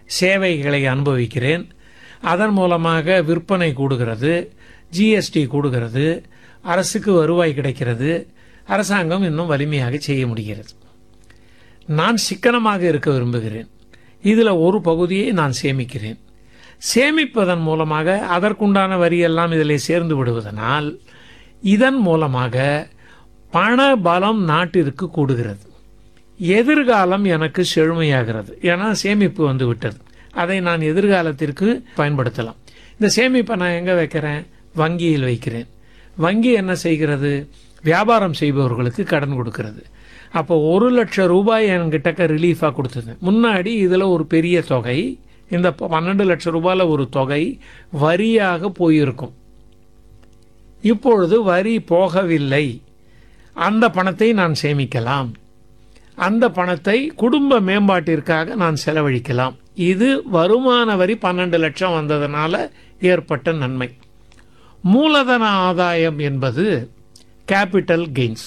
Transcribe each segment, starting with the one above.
சேவைகளை அனுபவிக்கிறேன் அதன் மூலமாக விற்பனை கூடுகிறது ஜிஎஸ்டி கூடுகிறது அரசுக்கு வருவாய் கிடைக்கிறது அரசாங்கம் இன்னும் வலிமையாக செய்ய முடிகிறது நான் சிக்கனமாக இருக்க விரும்புகிறேன் இதில் ஒரு பகுதியை நான் சேமிக்கிறேன் சேமிப்பதன் மூலமாக அதற்குண்டான வரியெல்லாம் இதில் சேர்ந்து விடுவதனால் இதன் மூலமாக பண பலம் நாட்டிற்கு கூடுகிறது எதிர்காலம் எனக்கு செழுமையாகிறது ஏன்னா சேமிப்பு வந்து விட்டது அதை நான் எதிர்காலத்திற்கு பயன்படுத்தலாம் இந்த சேமிப்பை நான் எங்கே வைக்கிறேன் வங்கியில் வைக்கிறேன் வங்கி என்ன செய்கிறது வியாபாரம் செய்பவர்களுக்கு கடன் கொடுக்கிறது அப்போ ஒரு லட்சம் ரூபாய் என்கிட்டக்க ரிலீஃபாக கொடுத்தது முன்னாடி இதில் ஒரு பெரிய தொகை இந்த பன்னெண்டு லட்சம் ரூபாயில் ஒரு தொகை வரியாக போயிருக்கும் இப்பொழுது வரி போகவில்லை அந்த பணத்தை நான் சேமிக்கலாம் அந்த பணத்தை குடும்ப மேம்பாட்டிற்காக நான் செலவழிக்கலாம் இது வருமான வரி பன்னெண்டு லட்சம் வந்ததுனால ஏற்பட்ட நன்மை மூலதன ஆதாயம் என்பது கேபிட்டல் கெயின்ஸ்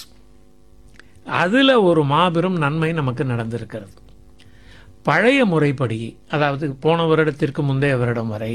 அதில் ஒரு மாபெரும் நன்மை நமக்கு நடந்திருக்கிறது பழைய முறைப்படி அதாவது போன வருடத்திற்கு முந்தைய வருடம் வரை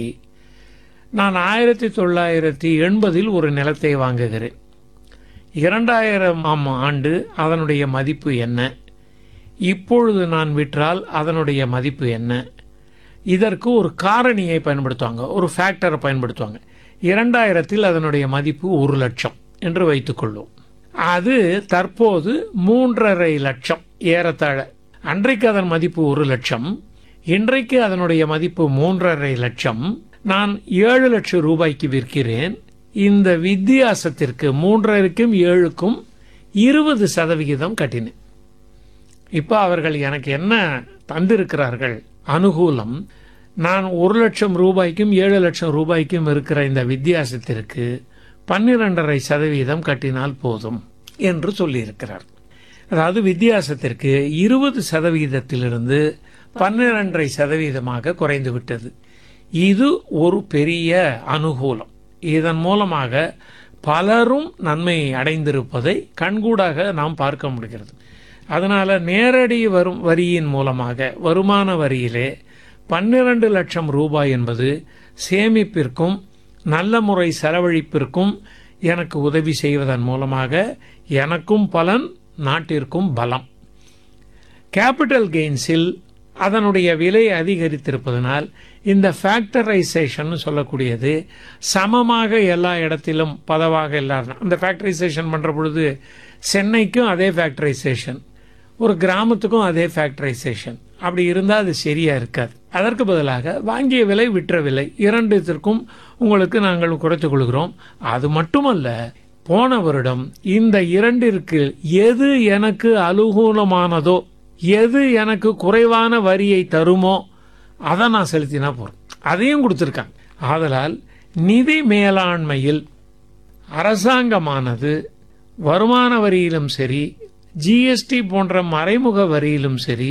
நான் ஆயிரத்தி தொள்ளாயிரத்தி எண்பதில் ஒரு நிலத்தை வாங்குகிறேன் இரண்டாயிரம் ஆம் ஆண்டு அதனுடைய மதிப்பு என்ன இப்பொழுது நான் விற்றால் அதனுடைய மதிப்பு என்ன இதற்கு ஒரு காரணியை பயன்படுத்துவாங்க ஒரு ஃபேக்டரை பயன்படுத்துவாங்க இரண்டாயிரத்தில் அதனுடைய மதிப்பு ஒரு லட்சம் என்று வைத்துக்கொள்வோம் அது தற்போது மூன்றரை லட்சம் ஏறத்தாழ அன்றைக்கு அதன் மதிப்பு ஒரு லட்சம் இன்றைக்கு அதனுடைய மதிப்பு மூன்றரை லட்சம் நான் ஏழு லட்சம் ரூபாய்க்கு விற்கிறேன் இந்த வித்தியாசத்திற்கு மூன்றரைக்கும் ஏழுக்கும் இருபது சதவிகிதம் கட்டினேன் இப்போ அவர்கள் எனக்கு என்ன தந்திருக்கிறார்கள் அனுகூலம் நான் ஒரு லட்சம் ரூபாய்க்கும் ஏழு லட்சம் ரூபாய்க்கும் இருக்கிற இந்த வித்தியாசத்திற்கு பன்னிரெண்டரை சதவீதம் கட்டினால் போதும் என்று சொல்லியிருக்கிறார் அதாவது வித்தியாசத்திற்கு இருபது சதவீதத்திலிருந்து பன்னிரெண்டரை சதவீதமாக குறைந்து விட்டது இது ஒரு பெரிய அனுகூலம் இதன் மூலமாக பலரும் நன்மை அடைந்திருப்பதை கண்கூடாக நாம் பார்க்க முடிகிறது அதனால நேரடி வரும் வரியின் மூலமாக வருமான வரியிலே பன்னிரண்டு லட்சம் ரூபாய் என்பது சேமிப்பிற்கும் நல்ல முறை செலவழிப்பிற்கும் எனக்கு உதவி செய்வதன் மூலமாக எனக்கும் பலன் நாட்டிற்கும் பலம் கேபிட்டல் கெயின்ஸில் அதனுடைய விலை அதிகரித்திருப்பதனால் இந்த ஃபேக்டரைசேஷன் சொல்லக்கூடியது சமமாக எல்லா இடத்திலும் பதவாக எல்லாரும் அந்த ஃபேக்டரைசேஷன் பண்ணுற பொழுது சென்னைக்கும் அதே ஃபேக்டரைசேஷன் ஒரு கிராமத்துக்கும் அதே ஃபேக்டரைசேஷன் அப்படி இருந்தால் அது சரியா இருக்காது அதற்கு பதிலாக வாங்கிய விலை விற்ற விலை இரண்டுத்திற்கும் உங்களுக்கு நாங்கள் குறைத்துக் கொள்கிறோம் அது மட்டுமல்ல போன வருடம் இந்த இரண்டிற்கு எது எனக்கு அனுகூலமானதோ எது எனக்கு குறைவான வரியை தருமோ அதை நான் செலுத்தினா போறோம் அதையும் கொடுத்துருக்காங்க ஆதலால் நிதி மேலாண்மையில் அரசாங்கமானது வருமான வரியிலும் சரி ஜிஎஸ்டி போன்ற மறைமுக வரியிலும் சரி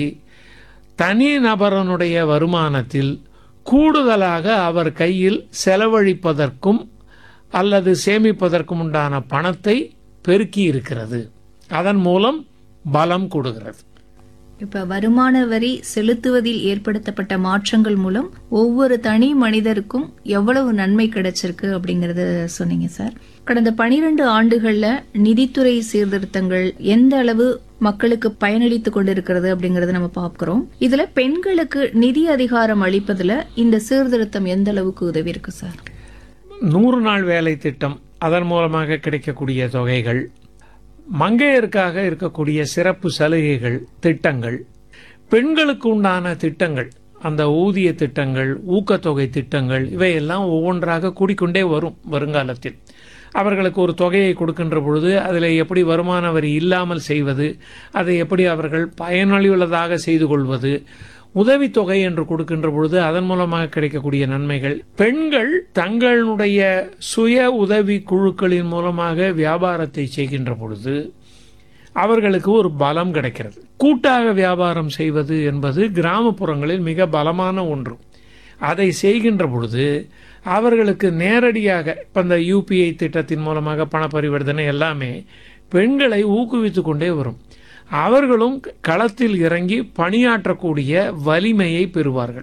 தனி நபரனுடைய வருமானத்தில் கூடுதலாக அவர் கையில் செலவழிப்பதற்கும் அல்லது சேமிப்பதற்கும் உண்டான பணத்தை பெருக்கி இருக்கிறது அதன் மூலம் பலம் கூடுகிறது இப்ப வருமான வரி செலுத்துவதில் ஏற்படுத்தப்பட்ட மாற்றங்கள் மூலம் ஒவ்வொரு தனி மனிதருக்கும் எவ்வளவு நன்மை கிடைச்சிருக்கு அப்படிங்கறத சொன்னீங்க சார் கடந்த பனிரெண்டு ஆண்டுகள்ல நிதித்துறை சீர்திருத்தங்கள் எந்த அளவு மக்களுக்கு பயனளித்துக் கொண்டிருக்கிறது அப்படிங்கறத நம்ம பார்க்கிறோம் இதுல பெண்களுக்கு நிதி அதிகாரம் அளிப்பதுல இந்த சீர்திருத்தம் எந்த அளவுக்கு உதவி இருக்கு சார் நூறு நாள் வேலை திட்டம் அதன் மூலமாக கிடைக்கக்கூடிய தொகைகள் மங்கையருக்காக இருக்கக்கூடிய சிறப்பு சலுகைகள் திட்டங்கள் பெண்களுக்கு உண்டான திட்டங்கள் அந்த ஊதிய திட்டங்கள் ஊக்கத்தொகை திட்டங்கள் இவையெல்லாம் ஒவ்வொன்றாக கூடிக்கொண்டே வரும் வருங்காலத்தில் அவர்களுக்கு ஒரு தொகையை கொடுக்கின்ற பொழுது அதில் எப்படி வருமான வரி இல்லாமல் செய்வது அதை எப்படி அவர்கள் பயனுள்ளதாக செய்து கொள்வது உதவித்தொகை என்று கொடுக்கின்ற பொழுது அதன் மூலமாக கிடைக்கக்கூடிய நன்மைகள் பெண்கள் தங்களுடைய சுய உதவி குழுக்களின் மூலமாக வியாபாரத்தை செய்கின்ற பொழுது அவர்களுக்கு ஒரு பலம் கிடைக்கிறது கூட்டாக வியாபாரம் செய்வது என்பது கிராமப்புறங்களில் மிக பலமான ஒன்று அதை செய்கின்ற பொழுது அவர்களுக்கு நேரடியாக இப்போ இந்த யூபிஐ திட்டத்தின் மூலமாக பண பரிவர்த்தனை எல்லாமே பெண்களை ஊக்குவித்து கொண்டே வரும் அவர்களும் களத்தில் இறங்கி பணியாற்றக்கூடிய வலிமையை பெறுவார்கள்